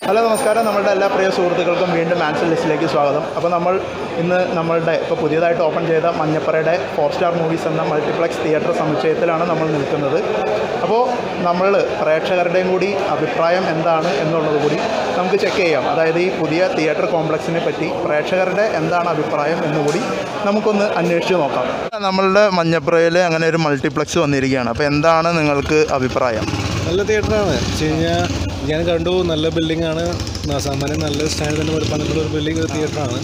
hello നമസ്കാരം നമ്മളുടെ എല്ലാ പ്രിയ സുഹൃത്തുക്കൾക്കും വീണ്ടും മാൻസൽ ലിസ്റ്റിലേക്ക് സ്വാഗതം അപ്പോൾ നമ്മൾ ഇന്ന് നമ്മളുടെ ഇപ്പോൾ പുതിയതായിട്ട് ഓപ്പൺ ചെയ്ത മഞ്ഞപ്പറയുടെ ഫോർ സ്റ്റാർ മൂവീസ് എന്ന മൾട്ടിപ്ലക്സ് തിയേറ്റർ സമുച്ചയത്തിലാണ് നമ്മൾ നിൽക്കുന്നത് അപ്പോൾ നമ്മൾ പ്രേക്ഷകരുടെയും കൂടി അഭിപ്രായം എന്താണ് എന്നുള്ളത് കൂടി നമുക്ക് ചെക്ക് ചെയ്യാം അതായത് ഈ പുതിയ തിയേറ്റർ കോംപ്ലക്സിനെ പറ്റി പ്രേക്ഷകരുടെ എന്താണ് അഭിപ്രായം എന്നുകൂടി നമുക്കൊന്ന് അന്വേഷിച്ച് നോക്കാം നമ്മളുടെ മഞ്ഞപ്പുറയിൽ അങ്ങനെ ഒരു മൾട്ടിപ്ലക്സ് വന്നിരിക്കുകയാണ് അപ്പോൾ എന്താണ് നിങ്ങൾക്ക് അഭിപ്രായം നല്ല തിയേറ്ററാണ് വെച്ച് കഴിഞ്ഞാൽ ഞാൻ കണ്ടു നല്ല ബിൽഡിംഗ് ആണ് ന- സാമാന്യം നല്ല സ്റ്റാൻഡ് തന്നെ പണിതുള്ള ഒരു ബിൽഡിംഗ് ഒരു തിയേറ്ററാണ്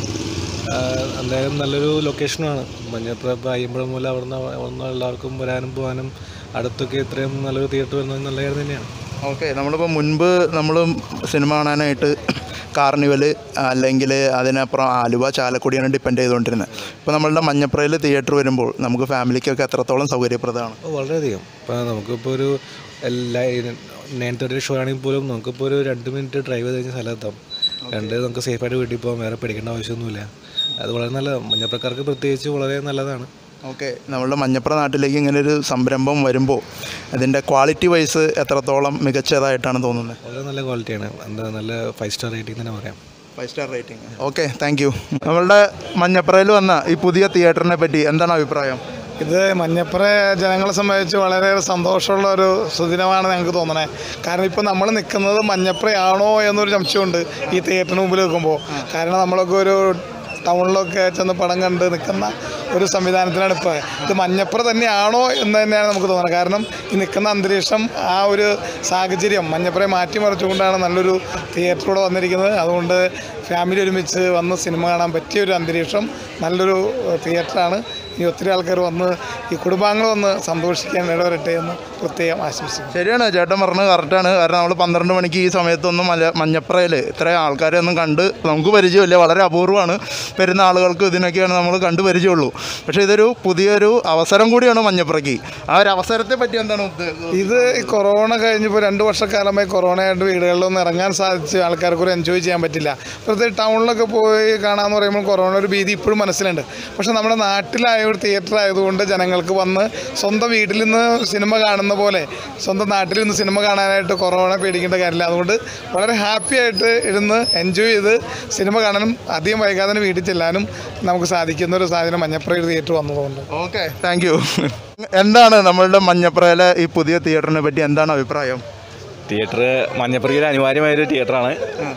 എന്തായാലും നല്ലൊരു ലൊക്കേഷനാണ് മഞ്ഞപ്പുറ അയ്യമ്പഴം മൂലം അവിടെ നിന്ന് അവിടെ എല്ലാവർക്കും വരാനും പോകാനും അടുത്തൊക്കെ ഇത്രയും നല്ലൊരു തിയേറ്റർ വരുന്നത് നല്ല കാര്യം തന്നെയാണ് ഓക്കെ നമ്മളിപ്പോൾ മുൻപ് നമ്മൾ സിനിമ കാണാനായിട്ട് കാർണിവൽ അല്ലെങ്കിൽ അതിനപ്പുറം ആലുവ ചാലക്കുടിയാണ് ഡിപ്പെൻഡ് ചെയ്തുകൊണ്ടിരുന്നത് ഇപ്പോൾ നമ്മളുടെ മഞ്ഞപ്പുറയിൽ തിയേറ്റർ വരുമ്പോൾ നമുക്ക് ഫാമിലിക്കൊക്കെ എത്രത്തോളം സൗകര്യപ്രദമാണ് അപ്പോൾ വളരെയധികം ഇപ്പോൾ നമുക്കിപ്പോൾ ഒരു എല്ലാ നയൻ തേർട്ടി ഷോ ആണെങ്കിൽ പോലും നമുക്കിപ്പോൾ ഒരു രണ്ട് മിനിറ്റ് ഡ്രൈവ് ചെയ്ത് കഴിഞ്ഞാൽ സ്ഥലത്തെത്താം രണ്ട് നമുക്ക് സേഫായിട്ട് വീട്ടിൽ പോകാം വേറെ പേടിക്കേണ്ട ആവശ്യമൊന്നുമില്ല അത് വളരെ നല്ല മഞ്ഞപ്പക്കാർക്ക് പ്രത്യേകിച്ച് വളരെ നല്ലതാണ് ഓക്കെ നമ്മളുടെ മഞ്ഞപ്പുറ നാട്ടിലേക്ക് ഇങ്ങനെ ഒരു സംരംഭം വരുമ്പോൾ അതിൻ്റെ ക്വാളിറ്റി വൈസ് എത്രത്തോളം മികച്ചതായിട്ടാണ് തോന്നുന്നത് വളരെ നല്ല ക്വാളിറ്റിയാണ് എന്താ നല്ല ഫൈവ് സ്റ്റാർ റേറ്റിംഗ് തന്നെ പറയാം five star rating okay thank you നമ്മളുടെ മഞ്ഞപ്പുറയിൽ വന്ന ഈ പുതിയ തിയേറ്ററിനെ പറ്റി എന്താണ് അഭിപ്രായം ഇത് മഞ്ഞപ്പുറ ജനങ്ങളെ സംബന്ധിച്ച് വളരെയേറെ സന്തോഷമുള്ള ഒരു സുദിനമാണ് ഞങ്ങൾക്ക് തോന്നണേ കാരണം ഇപ്പോൾ നമ്മൾ നിൽക്കുന്നത് മഞ്ഞപ്പുറയാണോ എന്നൊരു സംശയമുണ്ട് ഈ തിയേറ്ററിന് മുമ്പിൽ നിൽക്കുമ്പോൾ കാരണം നമ്മളൊക്കെ ഒരു ടൗണിലൊക്കെ ചെന്ന് പടം കണ്ട് നിൽക്കുന്ന ഒരു സംവിധാനത്തിലാണ് ഇപ്പോൾ ഇത് മഞ്ഞപ്പുറ തന്നെയാണോ എന്ന് തന്നെയാണ് നമുക്ക് തോന്നുന്നത് കാരണം ഈ നിൽക്കുന്ന അന്തരീക്ഷം ആ ഒരു സാഹചര്യം മഞ്ഞപ്പുറയെ മാറ്റിമറിച്ചുകൊണ്ടാണ് നല്ലൊരു തിയേറ്ററിലൂടെ വന്നിരിക്കുന്നത് അതുകൊണ്ട് ഫാമിലി ഒരുമിച്ച് വന്ന് സിനിമ കാണാൻ പറ്റിയ ഒരു അന്തരീക്ഷം നല്ലൊരു ഏഹ്, തിയേറ്ററാണ് ഇനി ഒത്തിരി ആൾക്കാർ വന്ന് ഈ കുടുംബാംഗങ്ങൾ വന്ന് സന്തോഷിക്കാൻ ഇടവരട്ടെ എന്ന് പ്രത്യേകം ആശംസിക്കുന്നു ശരിയാണ് ചേട്ടൻ പറഞ്ഞത് കറക്റ്റാണ് കാരണം നമ്മൾ പന്ത്രണ്ട് മണിക്ക് ഈ സമയത്തൊന്നും മല മഞ്ഞപ്പുറയിൽ ഇത്രയും ആൾക്കാരെ ഒന്നും കണ്ട് നമുക്ക് പരിചയമില്ല വളരെ അപൂർവമാണ് വരുന്ന ആളുകൾക്ക് ഇതിനൊക്കെയാണ് നമ്മൾ കണ്ടു പരിചയമുള്ളൂ പക്ഷേ ഇതൊരു പുതിയൊരു അവസരം കൂടിയാണ് മഞ്ഞപ്പുറയ്ക്ക് ആ ഒരു അവസരത്തെ പറ്റി എന്താണ് ഉദ്ദ- ഇത് ഈ കൊറോണ കഴിഞ്ഞപ്പോൾ രണ്ട് വർഷക്കാലമായി കൊറോണയായിട്ട് വീടുകളിലൊന്നും ഇറങ്ങാൻ സാധിച്ച് ആൾക്കാർക്ക് ഒരു എൻജോയ് ചെയ്യാൻ പറ്റില്ല പ്രത്യേകിച്ച് ടൗണിലൊക്കെ പോയി കാണാമെന്ന് പറയുമ്പോൾ കൊറോണ ഒരു ഭീതി ഇപ്പോഴും മനസ്സിലുണ്ട് പക്ഷെ നമ്മുടെ നാട്ടിലായ ഒരു തിയേറ്റർ ആയതുകൊണ്ട് ജനങ്ങൾക്ക് വന്ന് സ്വന്തം വീട്ടിൽ നിന്ന് സിനിമ കാണുന്ന പോലെ സ്വന്തം നാട്ടിൽ നിന്ന് സിനിമ കാണാനായിട്ട് കൊറോണ പേടിക്കേണ്ട കാര്യമില്ല അതുകൊണ്ട് വളരെ ഹാപ്പി ആയിട്ട് ഇരുന്ന് എൻജോയ് ചെയ്ത് സിനിമ കാണാനും അധികം വൈകാതെ തന്നെ വീട്ടിൽ ചെല്ലാനും നമുക്ക് സാധിക്കുന്ന ഒരു സാധനം മഞ്ഞപ്പുറ ഒരു തിയേറ്റർ വന്നതുകൊണ്ട് ഓക്കെ താങ്ക് യു എന്താണ് നമ്മളുടെ മഞ്ഞപ്പുറയിലെ ഈ പുതിയ തിയേറ്ററിനെ പറ്റി എന്താണ് അഭിപ്രായം തിയേറ്റർ മഞ്ഞപ്പുറയിൽ അനിവാര്യമായൊരു തിയേറ്ററാണ്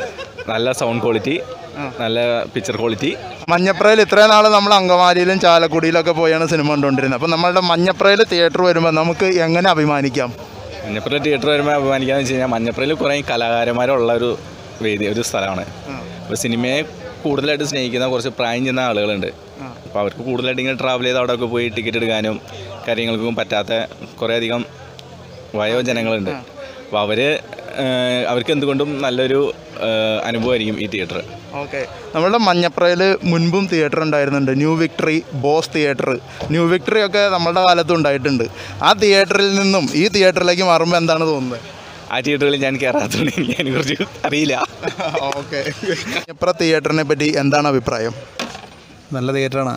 നല്ല സൗണ്ട് ക്വാളിറ്റി നല്ല പിക്ചർ ക്വാളിറ്റി മഞ്ഞപ്പുറയിൽ ഇത്രയും നാൾ നമ്മൾ അങ്കമാലിയിലും ചാലക്കുടിയിലൊക്കെ പോയാണ് സിനിമ കണ്ടുകൊണ്ടിരുന്നത് അപ്പോൾ നമ്മളുടെ മഞ്ഞപ്പുറയിൽ തിയേറ്റർ വരുമ്പോൾ നമുക്ക് എങ്ങനെ അഭിമാനിക്കാം മഞ്ഞപ്പുറ തിയേറ്റർ വരുമ്പോൾ അഭിമാനിക്കാന്ന് വെച്ച് കഴിഞ്ഞാൽ മഞ്ഞപ്പുറയിൽ കുറേ കലാകാരന്മാരുള്ള ഒരു വേദി ഒരു സ്ഥലമാണ് അപ്പോൾ സിനിമയെ കൂടുതലായിട്ട് സ്നേഹിക്കുന്ന കുറച്ച് പ്രായം ചെന്ന ആളുകളുണ്ട് അപ്പോൾ അവർക്ക് കൂടുതലായിട്ട് ഇങ്ങനെ ട്രാവൽ ചെയ്ത് അവിടെയൊക്കെ പോയി ടിക്കറ്റ് എടുക്കാനും കാര്യങ്ങൾക്കും പറ്റാത്ത കുറേയധികം വയോജനങ്ങളുണ്ട് അപ്പോൾ അവർ അവർക്ക് എന്തുകൊണ്ടും നല്ലൊരു ഏഹ്, അനുഭവമായിരിക്കും ഈ തിയേറ്റർ ഓക്കെ നമ്മളുടെ മഞ്ഞപ്പുറയിൽ മുൻപും തിയേറ്റർ ഉണ്ടായിരുന്നുണ്ട് new Victory Bose theatre new Victory ഒക്കെ നമ്മളുടെ കാലത്ത് ഉണ്ടായിട്ടുണ്ട് ആ തിയേറ്ററിൽ നിന്നും ഈ തിയേറ്ററിലേക്ക് മാറുമ്പോൾ എന്താണ് തോന്നുന്നത് ആ തിയേറ്ററുകളിൽ ഞാൻ കയറാത്തതുകൊണ്ട് എനിക്ക് അതിനെക്കുറിച്ച് അറിയില്ല ഓക്കെ മഞ്ഞപ്പുറ തിയേറ്ററിനെ പറ്റി എന്താണ് അഭിപ്രായം നല്ല തിയേറ്ററാണ്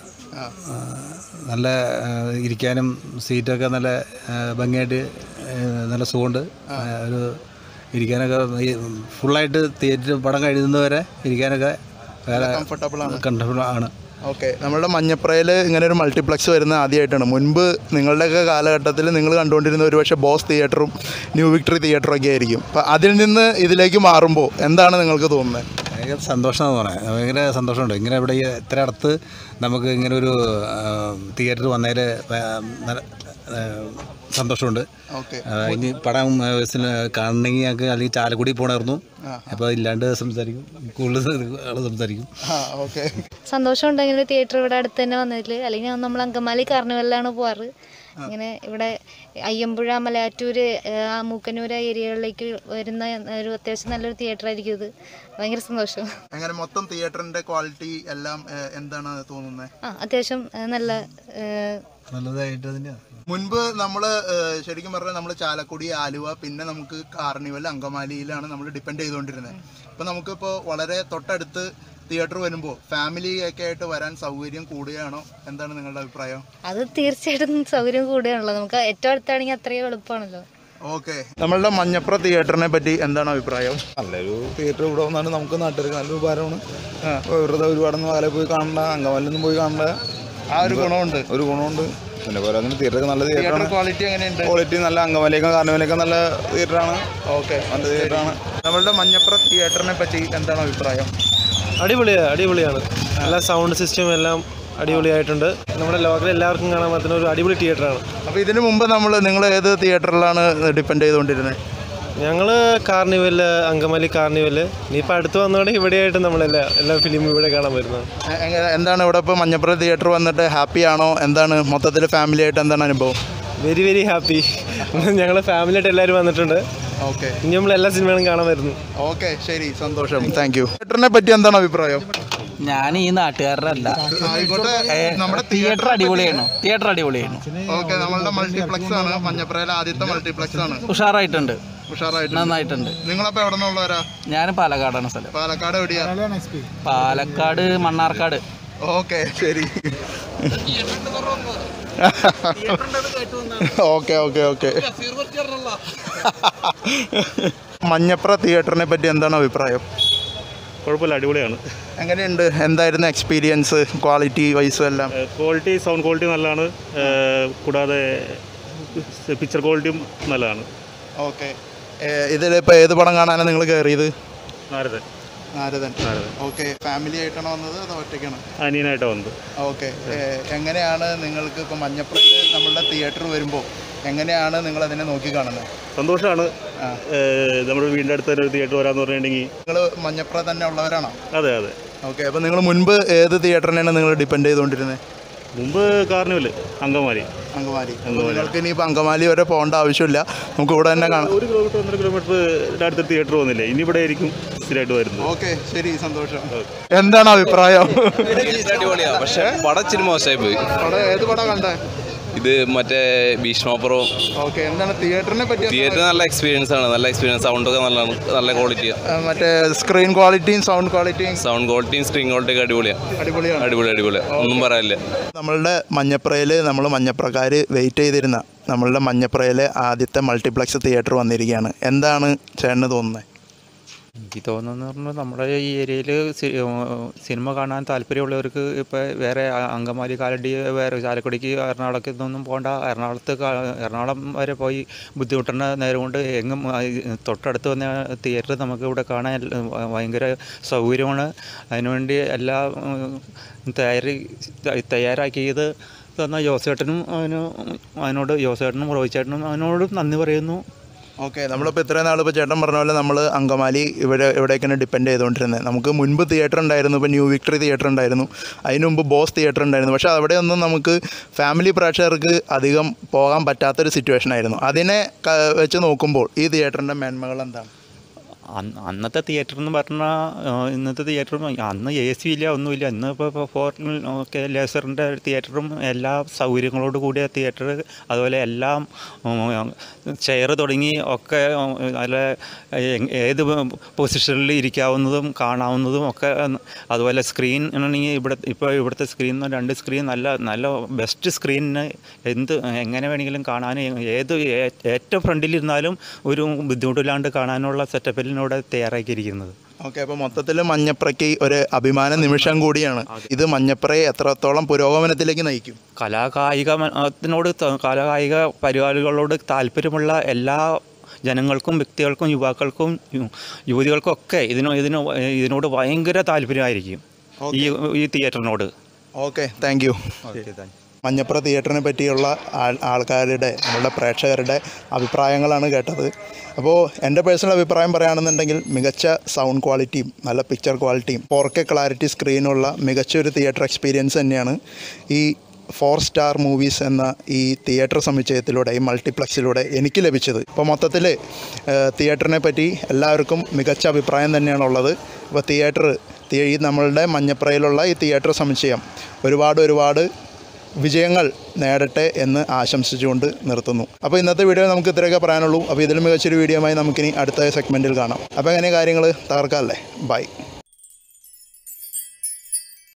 നല്ല ആ, ഇരിക്കാനും സീറ്റൊക്കെ നല്ല ആ, ഭംഗിയായിട്ട് ആ, നല്ല സുഖമുണ്ട് ആ, ഒരു ഇരിക്കാനൊക്കെ ഈ ഫുള്ളായിട്ട് തിയേറ്റർ പടം കഴിയുന്നവരെ ഇരിക്കാനൊക്കെ വേറെ കംഫർട്ടബിൾ ആണ് കംഫർട്ടബിൾ ആണ് ഓക്കെ നമ്മളുടെ മഞ്ഞപ്പുറയിൽ ഇങ്ങനെ ഒരു മൾട്ടിപ്ലക്സ് വരുന്നത് ആദ്യമായിട്ടാണ് മുൻപ് നിങ്ങളുടെയൊക്കെ കാലഘട്ടത്തിൽ നിങ്ങൾ കണ്ടുകൊണ്ടിരുന്ന ഒരു പക്ഷേ ബോസ് തിയേറ്ററും ന്യൂ വിക്ടറി തിയേറ്ററും ഒക്കെ ആയിരിക്കും അപ്പോൾ അതിൽ നിന്ന് ഇതിലേക്ക് മാറുമ്പോൾ എന്താണ് നിങ്ങൾക്ക് തോന്നുന്നത് ഭയങ്കര സന്തോഷമാണെന്ന് പറയാം ഭയങ്കര സന്തോഷമുണ്ട് ഇങ്ങനെ ഇവിടെ ഈ ഇത്ര അടുത്ത് നമുക്ക് ഇങ്ങനെ ഒരു തിയേറ്റർ വന്നതിൽ നല്ല ആ, സന്തോഷമുണ്ട് ഓക്കെ ആ, ഇനി പടം ആ, സിനിമ കാണണമെങ്കിൽ ഞങ്ങൾക്ക് അല്ലെങ്കിൽ ചാലക്കുടി പോകണമായിരുന്നു അപ്പോൾ ഇല്ലാണ്ട് സംസാരിക്കും കൂടുതൽ ആൾ സംസാരിക്കും ആ ഓക്കെ സന്തോഷമുണ്ട് ഇങ്ങനെ തിയേറ്റർ ഇവിടെ അടുത്ത് തന്നെ വന്നതിൽ അല്ലെങ്കിൽ നമ്മൾ അങ്കമാലി കാർണിവലിലാണ് പോവാറ് ഇങ്ങനെ ഇവിടെ അയ്യമ്പുഴ മലയാറ്റൂര് ഏഹ്, ആ മൂക്കന്നൂർ ഏരിയകളിലേക്ക് വരുന്ന ഒരു അത്യാവശ്യം നല്ലൊരു തിയേറ്റർ ആയിരിക്കും ഇത് ഭയങ്കര സന്തോഷം അങ്ങനെ മൊത്തം തിയേറ്ററിന്റെ ക്വാളിറ്റി എല്ലാം ഏഹ്, എന്താണ് തോന്നുന്നത് ആ അത്യാവശ്യം ഏഹ്, നല്ല ഏഹ്, നല്ലതായിട്ട് തന്നെയാണ് മുൻപ് നമ്മൾ ശരിക്കും പറഞ്ഞാൽ നമ്മൾ ചാലക്കുടി ആലുവ പിന്നെ നമുക്ക് കാർണിവൽ അങ്കമാലിയിലാണ് നമ്മൾ ഡിപ്പെൻഡ് ചെയ്തുകൊണ്ടിരുന്നത് അപ്പോൾ നമുക്കിപ്പോൾ വളരെ തൊട്ടടുത്ത് തിയേറ്റർ വരുമ്പോൾ ഫാമിലി ഒക്കെ ആയിട്ട് വരാൻ സൗകര്യം കൂടുകയാണോ എന്താണ് നിങ്ങളുടെ അഭിപ്രായം അത് തീർച്ചയായിട്ടും സൗകര്യം കൂടുകയാണല്ലോ നമുക്ക് ഏറ്റവും അടുത്താണെങ്കിൽ അത്രയും എളുപ്പമാണല്ലോ ഓക്കെ നമ്മളുടെ മഞ്ഞപ്ര തിയേറ്ററിനെ പറ്റി എന്താണ് അഭിപ്രായം നല്ലൊരു തിയേറ്റർ ഇവിടെ വന്നാണ് നമുക്ക് നാട്ടുകാർക്ക് നല്ലൊരു ഉപകാരമാണ് വെറുതെ ഒരുപാടൊന്നും കാലം പോയി കാണണ്ട അങ്കമാലിലൊന്നും പോയി കാണണ്ട ആ ഒരു ഗുണമുണ്ട് ഒരു ഗുണമുണ്ട് പിന്നെ പോലെ തന്നെ തിയേറ്ററൊക്കെ നല്ല തിയേറ്ററാണ് ക്വാളിറ്റി എങ്ങനെയുണ്ട് ക്വാളിറ്റി നല്ല അങ്കമാലിയൊക്കെ കാർണിവലൊക്കെ നല്ല തിയേറ്ററാണ് ഓക്കെ നല്ല തിയേറ്ററാണ് നമ്മളുടെ മഞ്ഞപ്ര തിയേറ്ററിനെ പറ്റി എന്താണ് അഭിപ്രായം അടിപൊളിയാണ് അടിപൊളിയാണ് എല്ലാ സൗണ്ട് സിസ്റ്റം എല്ലാം അടിപൊളിയായിട്ടുണ്ട് നമ്മുടെ ലോകത്തിൽ എല്ലാവർക്കും കാണാൻ പറ്റുന്ന ഒരു അടിപൊളി തിയേറ്ററാണ് അപ്പോൾ ഇതിനു മുമ്പ് നമ്മൾ നിങ്ങൾ ഏത് തിയേറ്ററിലാണ് ഡിപ്പെൻഡ് ചെയ്തുകൊണ്ടിരുന്നത് ഞങ്ങൾ കാർണിവല് അങ്കമാലി കാർണിവല് ഇനിയിപ്പോൾ അടുത്ത് വന്നോടെ ഇവിടെയായിട്ട് നമ്മളെല്ലാ എല്ലാ ഫിലിമും ഇവിടെ കാണാൻ വരുന്നത് എ- എങ്ങനെ എന്താണ് ഇവിടെ ഇപ്പോൾ മഞ്ഞപ്പുറ തിയേറ്റർ വന്നിട്ട് ഹാപ്പി ആണോ എന്താണ് മൊത്തത്തിൽ ഫാമിലി ആയിട്ട് എന്താണ് അനുഭവം വെരി വെരി ഹാപ്പി ഞങ്ങൾ ഫാമിലിയായിട്ട് എല്ലാവരും വന്നിട്ടുണ്ട് ഓക്കെ ഇനി നമ്മൾ എല്ലാ സിനിമകളും കാണാൻ വരുന്നു ഓക്കെ ശരി സന്തോഷം താങ്ക് യു തിയേറ്ററിനെ പറ്റി എന്താണ് അഭിപ്രായം ഞാൻ ഈ നാട്ടുകാരുടെ അല്ല ആയിക്കോട്ടെ നമ്മുടെ തിയേറ്റർ അടിപൊളിയാണ് തിയേറ്റർ അടിപൊളിയാണ് ഓക്കെ നമ്മളുടെ മൾട്ടിപ്ലക്സ് ആണ് മഞ്ഞപ്പുറയിലെ ആദ്യത്തെ മൾട്ടിപ്ലക്സ് ആണ് ഉഷാറായിട്ടുണ്ട് ഉഷാറായിട്ട് നന്നായിട്ടുണ്ട് നിങ്ങളപ്പോൾ എവിടെ നിന്നുള്ളവരാ ഞാൻ പാലക്കാടാണ് സ്ഥലം പാലക്കാട് എവിടെയാ പാലക്കാട് മണ്ണാർക്കാട് ഓക്കെ ശരി ഓക്കെ ഓക്കെ ഓക്കെ മഞ്ഞപ്ര തിയേറ്ററിനെ പറ്റി എന്താണ് അഭിപ്രായം കുഴപ്പമില്ല അടിപൊളിയാണ് എങ്ങനെയുണ്ട് എന്തായിരുന്നു എക്സ്പീരിയൻസ് ക്വാളിറ്റി വൈസും എല്ലാം ക്വാളിറ്റി സൗണ്ട് ക്വാളിറ്റി നല്ലതാണ് ഏഹ് കൂടാതെ പിക്ചർ ക്വാളിറ്റിയും നല്ലതാണ് ഓക്കെ ഇതിലിപ്പോൾ ഏത് പടം കാണാനാണ് നിങ്ങൾ കയറിയത് നാരദൻ നാരദൻ ഓക്കെ ഫാമിലി ആയിട്ടാണോ വന്നത് അതോ ഒറ്റയ്ക്കാണോ അനിയനായിട്ടാണ് വന്നത് ഓക്കെ എങ്ങനെയാണ് നിങ്ങൾക്ക് ഇപ്പോൾ മഞ്ഞപ്പുറയിൽ നമ്മളുടെ തിയേറ്റർ വരുമ്പോൾ എങ്ങനെയാണ് നിങ്ങൾ അതിനെ നോക്കി കാണുന്നത് സന്തോഷമാണ് ഏഹ് നമ്മുടെ വീടിൻ്റെ അടുത്ത് തന്നെ ഒരു തിയേറ്റർ വരാമെന്ന് പറഞ്ഞിട്ടുണ്ടെങ്കിൽ നിങ്ങൾ മഞ്ഞപ്പുറ തന്നെ ഉള്ളവരാണോ അതെ അതെ ഓക്കെ അപ്പോൾ നിങ്ങൾ മുൻപ് ഏത് തിയേറ്ററിനെയാണ് നിങ്ങൾ ഡിപ്പെൻഡ് ചെയ്തുകൊണ്ടിരുന്നത് മുമ്പ് കാർണിവല് അങ്കമാലി അങ്കമാലി അപ്പോൾ നിങ്ങൾക്ക് ഇനിയിപ്പോൾ അങ്കമാലി വരെ പോകേണ്ട ആവശ്യമില്ല നമുക്ക് ഇവിടെ തന്നെ കാണാം ഒരു കിലോമീറ്റർ ഒന്നര കിലോമീറ്റർ അടുത്ത തിയേറ്റർ വന്നില്ലേ ഇനി ഇവിടെ ആയിരിക്കും സ്ഥിരമായിട്ട് വരുന്നത് ഓക്കെ ശരി സന്തോഷം എന്താണ് അഭിപ്രായം അടിപൊളിയാണ് പക്ഷെ പടം ഇച്ചിരി മോശമായി പോയി അവിടെ ഏത് പടം കണ്ടേ ഇത് മറ്റേ ഭീഷ്മപുറവും ഓക്കെ എന്താണ് തിയേറ്ററിനെ പറ്റി തിയേറ്റർ നല്ല എക്സ്പീരിയൻസ് ആണ് നല്ല എക്സ്പീരിയൻസ് സൗണ്ടൊക്കെ നല്ലതാണ് നല്ല ക്വാളിറ്റിയാണ് ആ, മറ്റേ സ്ക്രീൻ ക്വാളിറ്റിയും സൗണ്ട് ക്വാളിറ്റിയും സൗണ്ട് ക്വാളിറ്റിയും സ്ക്രീൻ ക്വാളിറ്റിയും അടിപൊളിയാണ് അടിപൊളിയാണ് അടിപൊളി അടിപൊളിയാണ് ഒന്നും പറയാനില്ല നമ്മളുടെ മഞ്ഞപ്രയിൽ നമ്മൾ മഞ്ഞപ്രക്കാർ വെയിറ്റ് ചെയ്തിരുന്ന നമ്മളുടെ മഞ്ഞപ്രയിലെ ആദ്യത്തെ മൾട്ടിപ്ലക്സ് തിയേറ്റർ വന്നിരിക്കുകയാണ് എന്താണ് ചേട്ടന് തോന്നുന്നത് എനിക്ക് തോന്നുന്നു പറഞ്ഞാൽ നമ്മുടെ ഈ ഏരിയയിൽ സിനിമ കാണാൻ താല്പര്യമുള്ളവർക്ക് ഇപ്പോൾ വേറെ അ- അങ്കമാലി കാലടി വേറെ ചാലക്കുടിക്ക് എറണാകുളത്ത് നിന്നൊന്നും പോകണ്ട എറണാകുളത്ത് കാ- എറണാകുളം വരെ പോയി ബുദ്ധിമുട്ടുന്ന നേരം കൊണ്ട് എങ്ങും ആ, ഈ തൊട്ടടുത്ത് വന്ന തിയേറ്റർ നമുക്ക് ഇവിടെ കാണാൻ എല്ല- ഭയങ്കര സൗകര്യമാണ് അതിനുവേണ്ടി എല്ലാ ഉം, തയ്യാറി ത- തയ്യാറാക്കിയത് തന്ന ജോസേട്ടനും അതിന് അതിനോട് ജോസേട്ടനും റോഹിച്ചേട്ടനും അതിനോട് നന്ദി പറയുന്നു ഓക്കെ നമ്മളിപ്പോൾ ഇത്രയും നാൾ ഇപ്പോൾ ചേട്ടൻ പറഞ്ഞ പോലെ നമ്മൾ അങ്കമാലി ഇവിടെ ഇവിടേക്കാണ് ഡിപ്പെൻഡ് ചെയ്തുകൊണ്ടിരുന്നത് നമുക്ക് മുൻപ് തിയേറ്റർ ഉണ്ടായിരുന്നു ഇപ്പോൾ ന്യൂ വിക്ടറി തിയേറ്റർ ഉണ്ടായിരുന്നു അതിന് മുമ്പ് ബോസ് തിയേറ്റർ ഉണ്ടായിരുന്നു പക്ഷേ അവിടെയൊന്നും നമുക്ക് ഫാമിലി പ്രേക്ഷകർക്ക് അധികം പോകാൻ പറ്റാത്തൊരു സിറ്റുവേഷൻ ആയിരുന്നു അതിനെ ക- വെച്ച് നോക്കുമ്പോൾ ഈ തിയേറ്ററിൻ്റെ മേന്മകൾ എന്താണ് അന്ന് അന്നത്തെ തിയേറ്റർ എന്ന് പറഞ്ഞാൽ ഇന്നത്തെ തിയേറ്ററും അന്ന് എ സി ഇല്ല ഒന്നുമില്ല ഇന്ന് ഇപ്പോൾ ഫോറിൻ ഒക്കെ ലേസറിൻ്റെ തിയേറ്ററും എല്ലാ സൗകര്യങ്ങളോട് കൂടിയ തിയേറ്റർ അതുപോലെ എല്ലാം ചെയർ തുടങ്ങി ഒക്കെ ഉം, നല്ല എ- ഏത് പൊസിഷനിൽ ഇരിക്കാവുന്നതും കാണാവുന്നതും ഒക്കെ അതുപോലെ സ്ക്രീൻ ആണെങ്കിൽ ഇവിടെ ഇപ്പോൾ ഇവിടുത്തെ സ്ക്രീൻ രണ്ട് സ്ക്രീൻ നല്ല നല്ല ബെസ്റ്റ് സ്ക്രീനിന് എന്ത് എങ്ങനെ വേണമെങ്കിലും കാണാൻ ഏത് ഏ- ഏറ്റവും ഫ്രണ്ടിലിരുന്നാലും ഒരു ബുദ്ധിമുട്ടില്ലാണ്ട് കാണാനുള്ള സെറ്റപ്പിലിനോട് തയ്യാറാക്കിയിരിക്കുന്നത് ഓക്കെ അപ്പോൾ മൊത്തത്തിൽ മഞ്ഞപ്രയ്ക്ക് ഒരു അഭിമാന നിമിഷം കൂടിയാണ് ഇത് മഞ്ഞപ്രയെ എത്രത്തോളം പുരോഗമനത്തിലേക്ക് നയിക്കും കലാകായികത്തിനോട് ത- കലാകായിക പരിപാടികളോട് താല്പര്യമുള്ള എല്ലാ ജനങ്ങൾക്കും വ്യക്തികൾക്കും യുവാക്കൾക്കും യു- യുവതികൾക്കും ഒക്കെ ഇതിനോ ഇതിനോ ഇതിനോട് ഭയങ്കര താല്പര്യമായിരിക്കും ഈ ഈ തിയേറ്ററിനോട് ഓക്കെ താങ്ക് യു മഞ്ഞപ്ര തിയേറ്ററിനെ പറ്റിയുള്ള ആൾ ആൾക്കാരുടെ നമ്മളുടെ പ്രേക്ഷകരുടെ അഭിപ്രായങ്ങളാണ് കേട്ടത് അപ്പോൾ എൻ്റെ പേഴ്സണൽ അഭിപ്രായം പറയുകയാണെന്നുണ്ടെങ്കിൽ മികച്ച സൗണ്ട് ക്വാളിറ്റിയും നല്ല പിക്ചർ ക്വാളിറ്റിയും ഫോർ കെ ക്ലാരിറ്റി സ്ക്രീനുള്ള മികച്ച ഒരു തിയേറ്റർ എക്സ്പീരിയൻസ് തന്നെയാണ് ഈ ഫോർ സ്റ്റാർ മൂവീസ് എന്ന ഈ തിയേറ്റർ സമുച്ചയത്തിലൂടെ ഈ മൾട്ടിപ്ലക്സിലൂടെ എനിക്ക് ലഭിച്ചത് ഇപ്പോൾ മൊത്തത്തിൽ തിയേറ്ററിനെ പറ്റി എല്ലാവർക്കും മികച്ച അഭിപ്രായം തന്നെയാണുള്ളത് ഇപ്പോൾ തിയേറ്റർ ഈ നമ്മളുടെ മഞ്ഞപ്രയിലുള്ള ഈ തിയേറ്റർ സമുച്ചയം ഒരുപാട് ഒരുപാട് വിജയങ്ങൾ നേടട്ടെ എന്ന് ആശംസിച്ചുകൊണ്ട് നിർത്തുന്നു അപ്പോൾ ഇന്നത്തെ വീഡിയോ നമുക്ക് ഇത്രയൊക്കെ പറയാനുള്ളൂ അപ്പോൾ ഇതിലും മികച്ചൊരു വീഡിയോയുമായി നമുക്കിനി അടുത്ത സെഗ്മെൻറ്റിൽ കാണാം അപ്പോൾ എങ്ങനെ കാര്യങ്ങൾ തകർക്കാമല്ലേ ബൈ